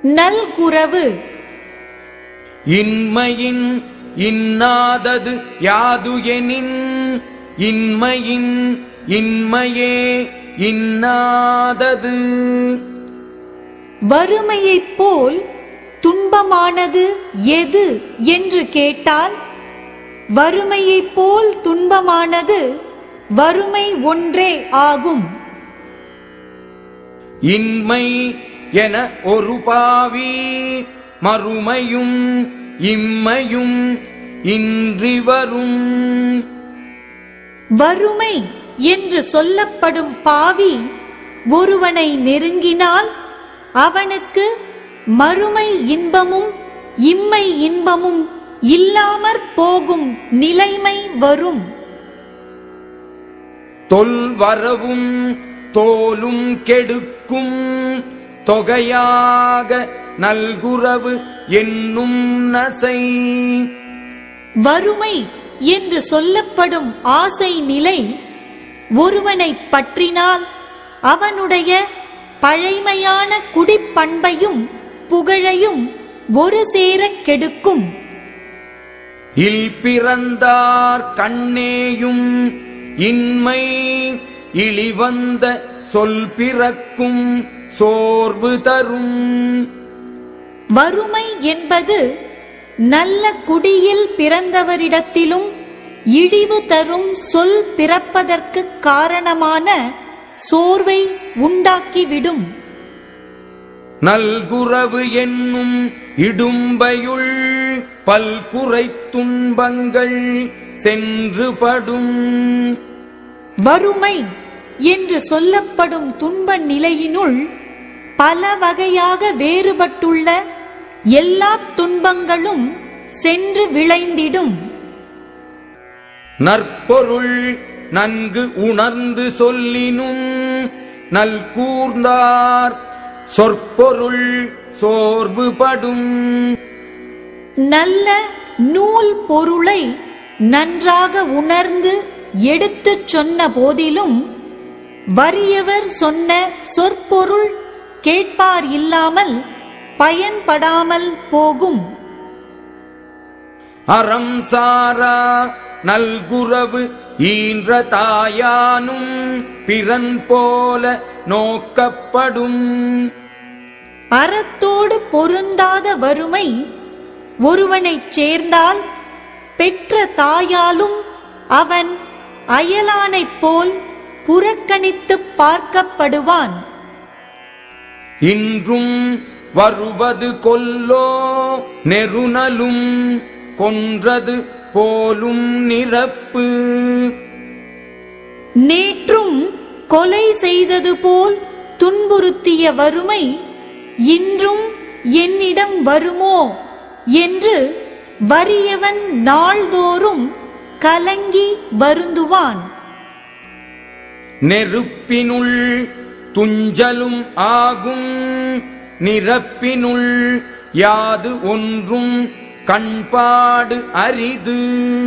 நல்குரவு இன்மையின் இன்னாதது யாது எனின் இன்மையின் இன்மையே இன்னாதது வறுமையைப் போல் துன்பமானது எது என்று கேட்டால் வறுமையைப் போல் துன்பமானது வறுமை ஒன்றே ஆகும் இன்மை என ஒரு பாவி மறுமையும் இம்மையும் இன்றி வரும் வறுமை என்று சொல்லப்படும் பாவி ஒருவனை நெருங்கினால் அவனுக்கு மறுமை இன்பமும் இம்மை இன்பமும் இல்லாமற் போகும் நிலைமை வரும் தொல்வரவும் தோலும் கெடுக்கும் தொகையாக நல்குரவு என்னும் நசை வறுமை என்று சொல்லப்படும் ஆசை நிலை ஒருவனை பற்றினால் அவனுடைய பழைமையான குடிப்பண்பையும் புகழையும் ஒரு சேரக் கெடுக்கும் இல் பிறந்தார் கண்ணேயும் இன்மை இழிவந்த சொல் பிறக்கும் சோர்வு தரும் வறுமை என்பது நல்ல குடியில் பிறந்தவரிடத்திலும் இழிவு தரும் சொல் பிறப்பதற்கு காரணமான சோர்வை உண்டாக்கிவிடும் நல்குரவு என்னும் இடும்பையுள் பல்குறை துன்பங்கள் சென்று படும் வறுமை என்று சொல்லப்படும் துன்ப நிலையினுள் பல வகையாக வேறுபட்டுள்ள எல்லா துன்பங்களும் சென்று விளைந்திடும் நற்பொருள் நன்கு உணர்ந்து சொல்லினும் நல்கூர்ந்தார் சொற்பொருள் சோர்வு படும் நல்ல நூல் பொருளை நன்றாக உணர்ந்து எடுத்துச் சொன்ன போதிலும் வறியவர் சொன்ன சொற்பொருள் கேட்பார் இல்லாமல் பயன்படாமல் போகும் அறம் சாரா நல்குரவு ஈன்ற தாயானும் பிறன் போல நோக்கப்படும் அறத்தோடு பொருந்தாத வறுமை ஒருவனைச் சேர்ந்தால் பெற்ற தாயாலும் அவன் அயலானைப் போல் புறக்கணித்துப் பார்க்கப்படுவான் இன்றும் வருவது கொல்லோ நெருணலும் கொன்றது போலும் நிரப்பு நேற்றும் கொலை செய்தது போல் துன்புறுத்திய வறுமை இன்றும் என்னிடம் வருமோ என்று வறியவன் நாள்தோறும் கலங்கி வருந்துவான் நெருப்பினுள் துஞ்சலும் ஆகும் நிரப்பினுள் யாது ஒன்றும் கண்பாடு அரிது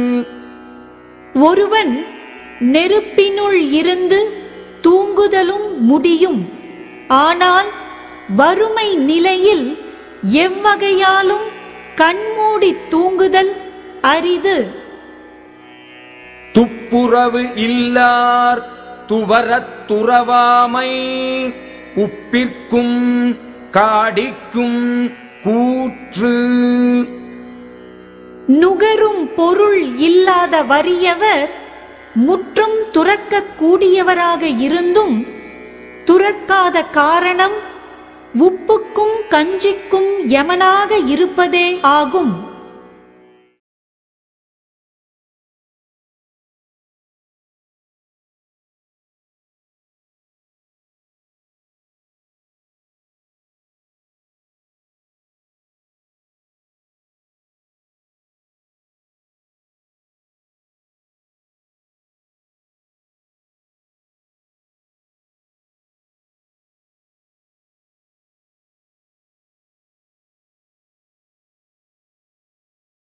ஒருவன் நெருப்பினுள் இருந்து தூங்குதலும் முடியும் ஆனால் வறுமை நிலையில் எவ்வகையாலும் கண்மூடி தூங்குதல் அரிது துப்புரவு இல்லார் துவரத் துறவாமை உப்பிற்கும் காடிக்கும் கூற்று நுகரும் பொருள் இல்லாத வறியவர் முற்றும் துறக்கக் கூடியவராக இருந்தும் துறக்காத காரணம் உப்புக்கும் கஞ்சிக்கும் யமனாக இருப்பதே ஆகும்